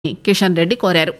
కిషన్ రెడ్డి కోరారు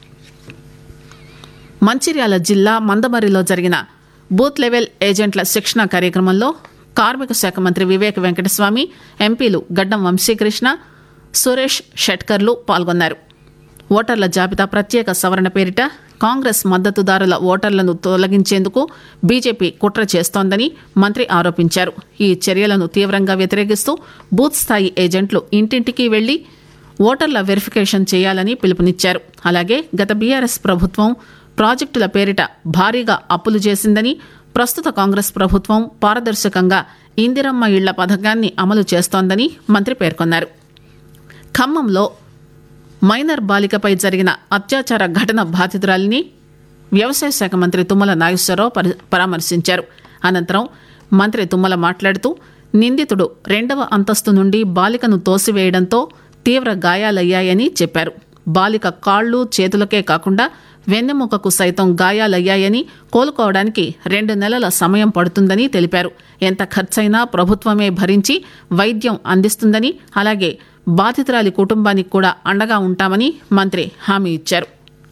మంచిర్యాల జిల్లా మందమరిలో జరిగిన బూత్ లెవెల్ ఏజెంట్ల శిక్షణ కార్యక్రమంలో కార్మిక శాఖ మంత్రి వివేక్ వెంకటస్వామి ఎంపీలు గడ్డం వంశీకృష్ణ సురేష్ షెట్కర్లు పాల్గొన్నారు ఓటర్ల జాబితా ప్రత్యేక సవరణ పేరిట కాంగ్రెస్ మద్దతుదారుల ఓటర్లను తొలగించేందుకు బీజేపీ కుట్ర చేస్తోందని మంత్రి ఆరోపించారు ఈ చర్యలను తీవ్రంగా వ్యతిరేకిస్తూ బూత్ స్థాయి ఏజెంట్లు ఇంటింటికి వెళ్లి ఓటర్ల వెరిఫికేషన్ చేయాలని పిలుపునిచ్చారు అలాగే గత బీఆర్ఎస్ ప్రభుత్వం ప్రాజెక్టుల పేరిట భారీగా అప్పులు చేసిందని ప్రస్తుత కాంగ్రెస్ ప్రభుత్వం పారదర్శకంగా ఇందిరమ్మ ఇళ్ల పథకాన్ని అమలు చేస్తోందని మంత్రి పేర్కొన్నారు ఖమ్మంలో మైనర్ బాలికపై జరిగిన అత్యాచార ఘటన బాధితురాలిని వ్యవసాయ శాఖ మంత్రి తుమ్మల నాగేశ్వరరావు పరి- పరామర్శించారు అనంతరం మంత్రి తుమ్మల మాట్లాడుతూ నిందితుడు రెండవ అంతస్తు నుండి బాలికను తోసివేయడంతో తీవ్ర గాయాలయ్యాయని చెప్పారు బాలిక కాళ్ళు చేతులకే కాకుండా వెన్నెముకకు సైతం గాయాలయ్యాయని కోలుకోవడానికి రెండు నెలల సమయం పడుతుందని తెలిపారు ఎంత ఖర్చైనా ప్రభుత్వమే భరించి వైద్యం అందిస్తుందని అలాగే బాధితురాలి కుటుంబానికి కూడా అండగా ఉంటామని మంత్రి హామీ ఇచ్చారు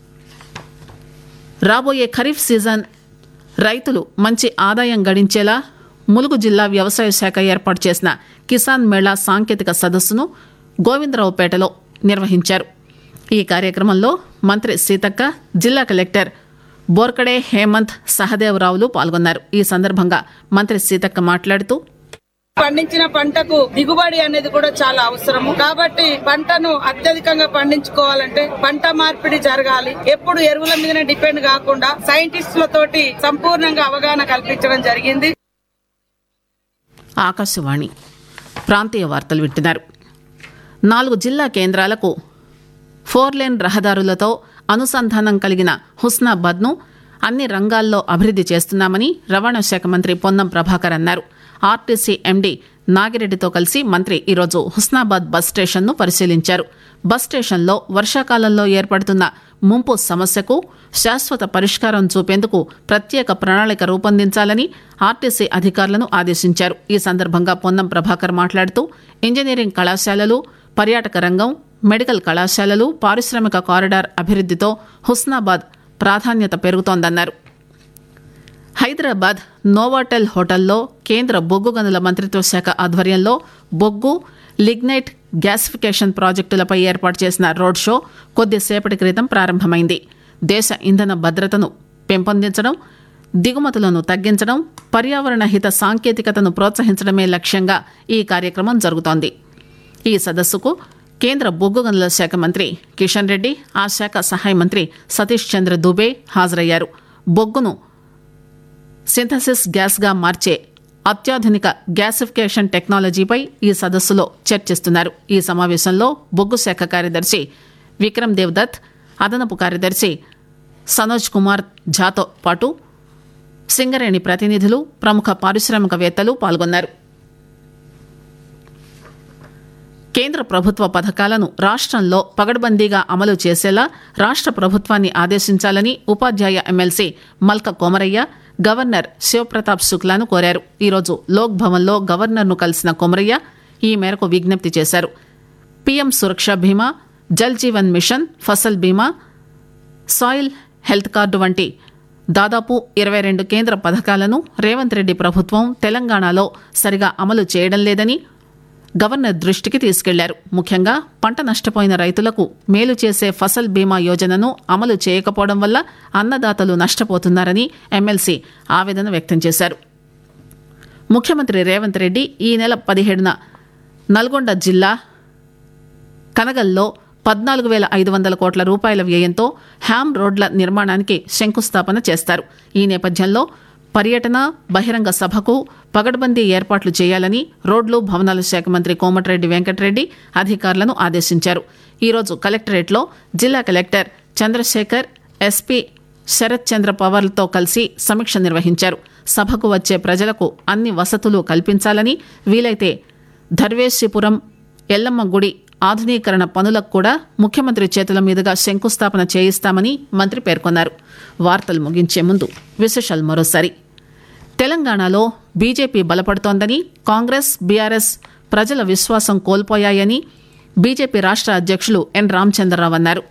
రాబోయే ఖరీఫ్ సీజన్ రైతులు మంచి ఆదాయం గడించేలా ములుగు జిల్లా వ్యవసాయ శాఖ ఏర్పాటు చేసిన కిసాన్ మేళా సాంకేతిక సదస్సును గోవిందరావుపేటలో నిర్వహించారు ఈ కార్యక్రమంలో మంత్రి సీతక్క జిల్లా కలెక్టర్ బోర్కడే హేమంత్ సహదేవరావులు పాల్గొన్నారు ఈ సందర్భంగా మంత్రి సీతక్క మాట్లాడుతూ పండించిన పంటకు దిగుబడి అనేది కూడా చాలా అవసరము కాబట్టి పంటను అత్యధికంగా పండించుకోవాలంటే పంట మార్పిడి జరగాలి ఎప్పుడు ఎరువుల మీదనే డిపెండ్ కాకుండా సైంటిస్టులతోటి సంపూర్ణంగా అవగాహన కల్పించడం జరిగింది ఆకాశవాణి ప్రాంతీయ వార్తలు వింటున్నారు నాలుగు జిల్లా కేంద్రాలకు ఫోర్ లేన్ రహదారులతో అనుసంధానం కలిగిన హుస్నాబాద్ను అన్ని రంగాల్లో అభివృద్ది చేస్తున్నామని రవాణా శాఖ మంత్రి పొన్నం ప్రభాకర్ అన్నారు ఆర్టీసీ ఎండీ నాగిరెడ్డితో కలిసి మంత్రి ఈరోజు హుస్నాబాద్ బస్ స్టేషన్ను పరిశీలించారు బస్ స్టేషన్లో వర్షాకాలంలో ఏర్పడుతున్న ముంపు సమస్యకు శాశ్వత పరిష్కారం చూపేందుకు ప్రత్యేక ప్రణాళిక రూపొందించాలని ఆర్టీసీ అధికారులను ఆదేశించారు ఈ సందర్భంగా పొన్నం ప్రభాకర్ మాట్లాడుతూ ఇంజనీరింగ్ కళాశాలలు పర్యాటక రంగం మెడికల్ కళాశాలలు పారిశ్రామిక కారిడార్ అభివృద్దితో హుస్నాబాద్ ప్రాధాన్యత పెరుగుతోందన్నారు హైదరాబాద్ నోవాటెల్ హోటల్లో కేంద్ర బొగ్గు గనుల మంత్రిత్వ శాఖ ఆధ్వర్యంలో బొగ్గు లిగ్నైట్ గ్యాసిఫికేషన్ ప్రాజెక్టులపై ఏర్పాటు చేసిన రోడ్ షో కొద్దిసేపటి క్రితం ప్రారంభమైంది దేశ ఇంధన భద్రతను పెంపొందించడం దిగుమతులను తగ్గించడం పర్యావరణ హిత సాంకేతికతను ప్రోత్సహించడమే లక్ష్యంగా ఈ కార్యక్రమం జరుగుతోంది ఈ సదస్సుకు కేంద్ర బొగ్గు గనుల శాఖ మంత్రి కిషన్ రెడ్డి ఆ శాఖ సహాయ మంత్రి సతీష్ చంద్ర దుబే హాజరయ్యారు బొగ్గును సింథసిస్ గ్యాస్గా మార్చే అత్యాధునిక గ్యాసిఫికేషన్ టెక్నాలజీపై ఈ సదస్సులో చర్చిస్తున్నారు ఈ సమావేశంలో బొగ్గు శాఖ కార్యదర్శి విక్రమ్ దేవ్దత్ అదనపు కార్యదర్శి సనోజ్ కుమార్ ఝాతో పాటు సింగరేణి ప్రతినిధులు ప్రముఖ పారిశ్రామికవేత్తలు పాల్గొన్నారు కేంద్ర ప్రభుత్వ పథకాలను రాష్ట్రంలో పగడ్బందీగా అమలు చేసేలా రాష్ట్ర ప్రభుత్వాన్ని ఆదేశించాలని ఉపాధ్యాయ ఎమ్మెల్సీ మల్క కోమరయ్య గవర్నర్ శివప్రతాప్ శుక్లాను కోరారు ఈరోజు లోక్ భవన్లో గవర్నర్ను కలిసిన కోమరయ్య ఈ మేరకు విజ్ఞప్తి చేశారు పీఎం సురక్ష బీమా జల్ జీవన్ మిషన్ ఫసల్ బీమా సాయిల్ హెల్త్ కార్డు వంటి దాదాపు ఇరవై రెండు కేంద్ర పథకాలను రేవంత్ రెడ్డి ప్రభుత్వం తెలంగాణలో సరిగా అమలు చేయడం లేదని గవర్నర్ దృష్టికి తీసుకెళ్లారు ముఖ్యంగా పంట నష్టపోయిన రైతులకు మేలు చేసే ఫసల్ బీమా యోజనను అమలు చేయకపోవడం వల్ల అన్నదాతలు నష్టపోతున్నారని ఎమ్మెల్సీ ఆవేదన వ్యక్తం చేశారు ముఖ్యమంత్రి రేవంత్ రెడ్డి ఈ నెల పదిహేడున నల్గొండ జిల్లా కనగల్లో పద్నాలుగు వేల ఐదు వందల కోట్ల రూపాయల వ్యయంతో హ్యామ్ రోడ్ల నిర్మాణానికి శంకుస్థాపన చేస్తారు ఈ నేపథ్యంలో పర్యటన బహిరంగ సభకు పగడ్బందీ ఏర్పాట్లు చేయాలని రోడ్లు భవనాల శాఖ మంత్రి కోమటిరెడ్డి వెంకటరెడ్డి అధికారులను ఆదేశించారు ఈరోజు కలెక్టరేట్లో జిల్లా కలెక్టర్ చంద్రశేఖర్ ఎస్పీ శరత్ చంద్ర పవార్లతో కలిసి సమీక్ష నిర్వహించారు సభకు వచ్చే ప్రజలకు అన్ని వసతులు కల్పించాలని వీలైతే ధర్వేశిపురం ఎల్లమ్మ గుడి ఆధునీకరణ పనులకు కూడా ముఖ్యమంత్రి చేతుల మీదుగా శంకుస్థాపన చేయిస్తామని మంత్రి పేర్కొన్నారు వార్తలు ముగించే ముందు విశేషాలు మరోసారి తెలంగాణలో బీజేపీ బలపడుతోందని కాంగ్రెస్ బీఆర్ఎస్ ప్రజల విశ్వాసం కోల్పోయాయని బీజేపీ రాష్ట్ర అధ్యక్షులు ఎన్ రామచంద్రరావు అన్నారు